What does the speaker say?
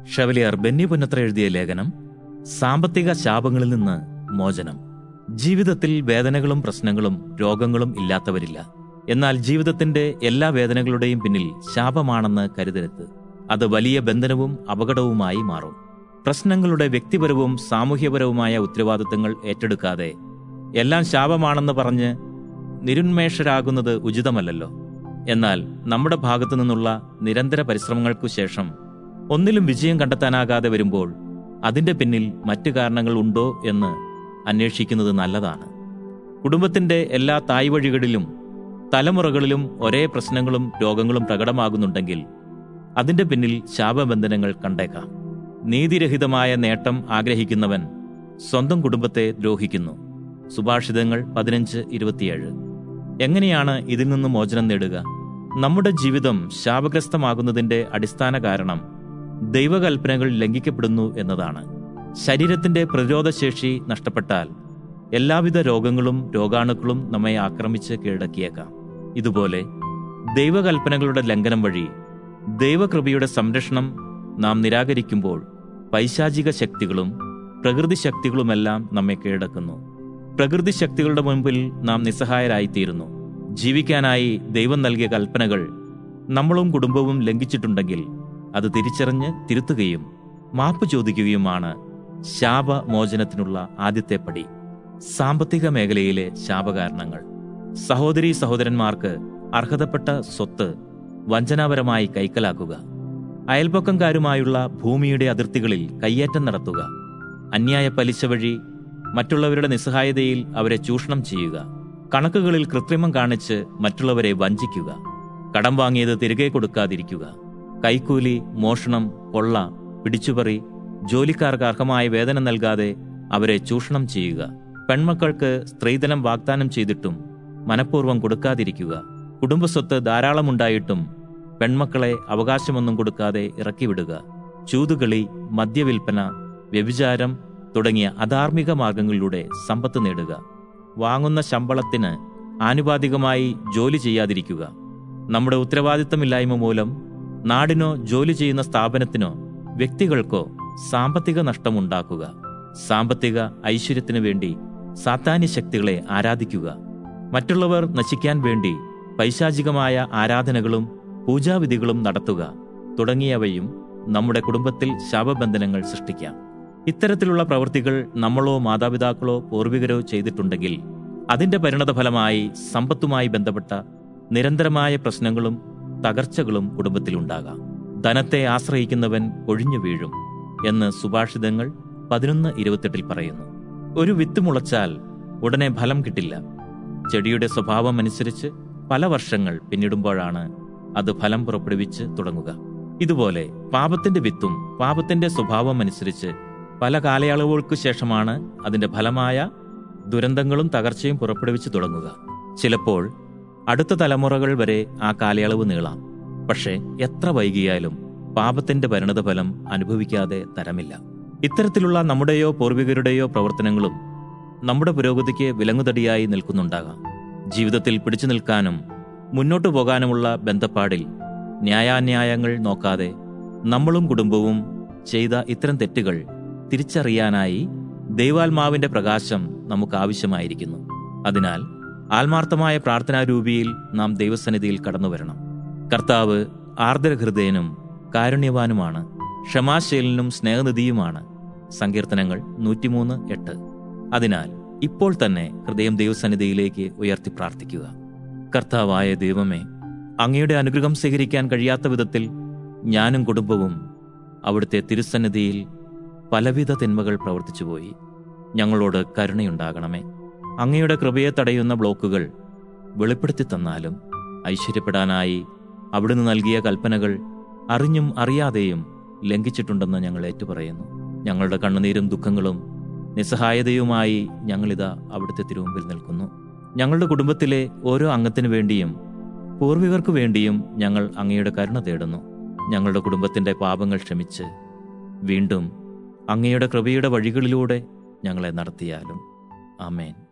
chevalier Benny Punnathra എഴുതിയ ലേഖനം സാമ്പത്തിക ശാപങ്ങളിൽ നിന്ന് മോചനം ജീവിതത്തിൽ വേദനകളും പ്രശ്നങ്ങളും രോഗങ്ങളും ഇല്ലാത്തവരില്ല എന്നാൽ ജീവിതത്തിന്റെ എല്ലാ വേദനകളുടെയും പിന്നിൽ ശാപമാണെന്ന് കരുതരുത് അത് വലിയ ബന്ധനവും അപകടവുമായി മാറും പ്രശ്നങ്ങളുടെ വ്യക്തിപരവും സാമൂഹ്യപരവുമായ ഉത്തരവാദിത്തങ്ങൾ ഏറ്റെടുക്കാതെ എല്ലാം ശാപമാണെന്ന് പറഞ്ഞ് നിരുന്മേഷരാകുന്നത് ഉചിതമല്ലല്ലോ എന്നാൽ നമ്മുടെ ഭാഗത്തു നിന്നുള്ള നിരന്തര പരിശ്രമങ്ങൾക്കു ശേഷം ഒന്നിലും വിജയം കണ്ടെത്താനാകാതെ വരുമ്പോൾ അതിന്റെ പിന്നിൽ മറ്റു കാരണങ്ങൾ ഉണ്ടോ എന്ന് അന്വേഷിക്കുന്നത് നല്ലതാണ് കുടുംബത്തിന്റെ എല്ലാ തായ്വഴികളിലും തലമുറകളിലും ഒരേ പ്രശ്നങ്ങളും രോഗങ്ങളും പ്രകടമാകുന്നുണ്ടെങ്കിൽ അതിന്റെ പിന്നിൽ ശാപബന്ധനങ്ങൾ കണ്ടേക്കാം നീതിരഹിതമായ നേട്ടം ആഗ്രഹിക്കുന്നവൻ സ്വന്തം കുടുംബത്തെ ദ്രോഹിക്കുന്നു സുഭാഷിതങ്ങൾ പതിനഞ്ച് ഇരുപത്തിയേഴ് എങ്ങനെയാണ് ഇതിൽ നിന്ന് മോചനം നേടുക നമ്മുടെ ജീവിതം ശാപഗ്രസ്തമാകുന്നതിന്റെ അടിസ്ഥാന കാരണം ദൈവകൽപ്പനകൾ ലംഘിക്കപ്പെടുന്നു എന്നതാണ് ശരീരത്തിന്റെ പ്രതിരോധശേഷി നഷ്ടപ്പെട്ടാൽ എല്ലാവിധ രോഗങ്ങളും രോഗാണുക്കളും നമ്മെ ആക്രമിച്ച് കീഴടക്കിയേക്കാം ഇതുപോലെ ദൈവകൽപ്പനകളുടെ ലംഘനം വഴി ദൈവകൃപയുടെ സംരക്ഷണം നാം നിരാകരിക്കുമ്പോൾ പൈശാചിക ശക്തികളും പ്രകൃതി ശക്തികളുമെല്ലാം നമ്മെ കീഴടക്കുന്നു പ്രകൃതി ശക്തികളുടെ മുൻപിൽ നാം നിസ്സഹായരായിത്തീരുന്നു ജീവിക്കാനായി ദൈവം നൽകിയ കൽപ്പനകൾ നമ്മളും കുടുംബവും ലംഘിച്ചിട്ടുണ്ടെങ്കിൽ അത് തിരിച്ചറിഞ്ഞ് തിരുത്തുകയും മാപ്പ് ചോദിക്കുകയുമാണ് ശാപമോചനത്തിനുള്ള ആദ്യത്തെ പടി സാമ്പത്തിക മേഖലയിലെ ശാപകാരണങ്ങൾ സഹോദരീ സഹോദരന്മാർക്ക് അർഹതപ്പെട്ട സ്വത്ത് വഞ്ചനാപരമായി കൈക്കലാക്കുക അയൽപക്കംകാരുമായുള്ള ഭൂമിയുടെ അതിർത്തികളിൽ കയ്യേറ്റം നടത്തുക അന്യായ പലിശ വഴി മറ്റുള്ളവരുടെ നിസ്സഹായതയിൽ അവരെ ചൂഷണം ചെയ്യുക കണക്കുകളിൽ കൃത്രിമം കാണിച്ച് മറ്റുള്ളവരെ വഞ്ചിക്കുക കടം വാങ്ങിയത് തിരികെ കൊടുക്കാതിരിക്കുക കൈക്കൂലി മോഷണം കൊള്ള പിടിച്ചുപറി ജോലിക്കാർക്ക് അർഹമായ വേതനം നൽകാതെ അവരെ ചൂഷണം ചെയ്യുക പെൺമക്കൾക്ക് സ്ത്രീധനം വാഗ്ദാനം ചെയ്തിട്ടും മനഃപൂർവ്വം കൊടുക്കാതിരിക്കുക കുടുംബസ്വത്ത് ധാരാളമുണ്ടായിട്ടും പെൺമക്കളെ അവകാശമൊന്നും കൊടുക്കാതെ ഇറക്കിവിടുക ചൂതുകളി മദ്യവിൽപ്പന വ്യഭിചാരം തുടങ്ങിയ അധാർമിക മാർഗങ്ങളിലൂടെ സമ്പത്ത് നേടുക വാങ്ങുന്ന ശമ്പളത്തിന് ആനുപാതികമായി ജോലി ചെയ്യാതിരിക്കുക നമ്മുടെ ഉത്തരവാദിത്തമില്ലായ്മ മൂലം നാടിനോ ജോലി ചെയ്യുന്ന സ്ഥാപനത്തിനോ വ്യക്തികൾക്കോ സാമ്പത്തിക നഷ്ടമുണ്ടാക്കുക സാമ്പത്തിക ഐശ്വര്യത്തിനു വേണ്ടി സാത്താന്യ ശക്തികളെ ആരാധിക്കുക മറ്റുള്ളവർ നശിക്കാൻ വേണ്ടി പൈശാചികമായ ആരാധനകളും പൂജാവിധികളും നടത്തുക തുടങ്ങിയവയും നമ്മുടെ കുടുംബത്തിൽ ശാപബന്ധനങ്ങൾ സൃഷ്ടിക്കാം ഇത്തരത്തിലുള്ള പ്രവൃത്തികൾ നമ്മളോ മാതാപിതാക്കളോ പൂർവികരോ ചെയ്തിട്ടുണ്ടെങ്കിൽ അതിന്റെ പരിണതഫലമായി സമ്പത്തുമായി ബന്ധപ്പെട്ട നിരന്തരമായ പ്രശ്നങ്ങളും തകർച്ചകളും കുടുംബത്തിലുണ്ടാകാം ധനത്തെ ആശ്രയിക്കുന്നവൻ ഒഴിഞ്ഞു വീഴും എന്ന് സുഭാഷിതങ്ങൾ പതിനൊന്ന് ഇരുപത്തെട്ടിൽ പറയുന്നു ഒരു വിത്ത് മുളച്ചാൽ ഉടനെ ഫലം കിട്ടില്ല ചെടിയുടെ സ്വഭാവം അനുസരിച്ച് പല വർഷങ്ങൾ പിന്നിടുമ്പോഴാണ് അത് ഫലം പുറപ്പെടുവിച്ച് തുടങ്ങുക ഇതുപോലെ പാപത്തിന്റെ വിത്തും പാപത്തിന്റെ സ്വഭാവം അനുസരിച്ച് പല കാലയളവുകൾക്ക് ശേഷമാണ് അതിന്റെ ഫലമായ ദുരന്തങ്ങളും തകർച്ചയും പുറപ്പെടുവിച്ച് തുടങ്ങുക ചിലപ്പോൾ അടുത്ത തലമുറകൾ വരെ ആ കാലയളവ് നീളാം പക്ഷേ എത്ര വൈകിയാലും പാപത്തിന്റെ പരിണതഫലം അനുഭവിക്കാതെ തരമില്ല ഇത്തരത്തിലുള്ള നമ്മുടെയോ പൂർവികരുടെയോ പ്രവർത്തനങ്ങളും നമ്മുടെ പുരോഗതിക്ക് വിലങ്ങുതടിയായി നിൽക്കുന്നുണ്ടാകാം ജീവിതത്തിൽ പിടിച്ചു നിൽക്കാനും മുന്നോട്ടു പോകാനുമുള്ള ബന്ധപ്പാടിൽ ന്യായാന്യായങ്ങൾ നോക്കാതെ നമ്മളും കുടുംബവും ചെയ്ത ഇത്തരം തെറ്റുകൾ തിരിച്ചറിയാനായി ദൈവാത്മാവിന്റെ പ്രകാശം നമുക്ക് ആവശ്യമായിരിക്കുന്നു അതിനാൽ ആത്മാർത്ഥമായ പ്രാർത്ഥനാരൂപിയിൽ നാം ദൈവസന്നിധിയിൽ കടന്നുവരണം കർത്താവ് ആർദ്രഹൃദയനും കാരുണ്യവാനുമാണ് ക്ഷമാശീലനും സ്നേഹനിധിയുമാണ് സങ്കീർത്തനങ്ങൾ നൂറ്റിമൂന്ന് എട്ട് അതിനാൽ ഇപ്പോൾ തന്നെ ഹൃദയം ദൈവസന്നിധിയിലേക്ക് ഉയർത്തി പ്രാർത്ഥിക്കുക കർത്താവായ ദൈവമേ അങ്ങയുടെ അനുഗ്രഹം സ്വീകരിക്കാൻ കഴിയാത്ത വിധത്തിൽ ഞാനും കുടുംബവും അവിടുത്തെ തിരുസന്നിധിയിൽ പലവിധ തിന്മകൾ പ്രവർത്തിച്ചുപോയി ഞങ്ങളോട് കരുണയുണ്ടാകണമേ അങ്ങയുടെ കൃപയെ തടയുന്ന ബ്ലോക്കുകൾ വെളിപ്പെടുത്തി തന്നാലും ഐശ്വര്യപ്പെടാനായി അവിടുന്ന് നൽകിയ കൽപ്പനകൾ അറിഞ്ഞും അറിയാതെയും ലംഘിച്ചിട്ടുണ്ടെന്ന് ഞങ്ങൾ ഏറ്റുപറയുന്നു ഞങ്ങളുടെ കണ്ണുനീരും ദുഃഖങ്ങളും നിസ്സഹായതയുമായി ഞങ്ങളിതാ അവിടുത്തെ തിരുമുമ്പിൽ നിൽക്കുന്നു ഞങ്ങളുടെ കുടുംബത്തിലെ ഓരോ അംഗത്തിനു വേണ്ടിയും പൂർവികർക്കു വേണ്ടിയും ഞങ്ങൾ അങ്ങയുടെ കരുണ തേടുന്നു ഞങ്ങളുടെ കുടുംബത്തിന്റെ പാപങ്ങൾ ക്ഷമിച്ച് വീണ്ടും അങ്ങയുടെ കൃപയുടെ വഴികളിലൂടെ ഞങ്ങളെ നടത്തിയാലും ആമേൻ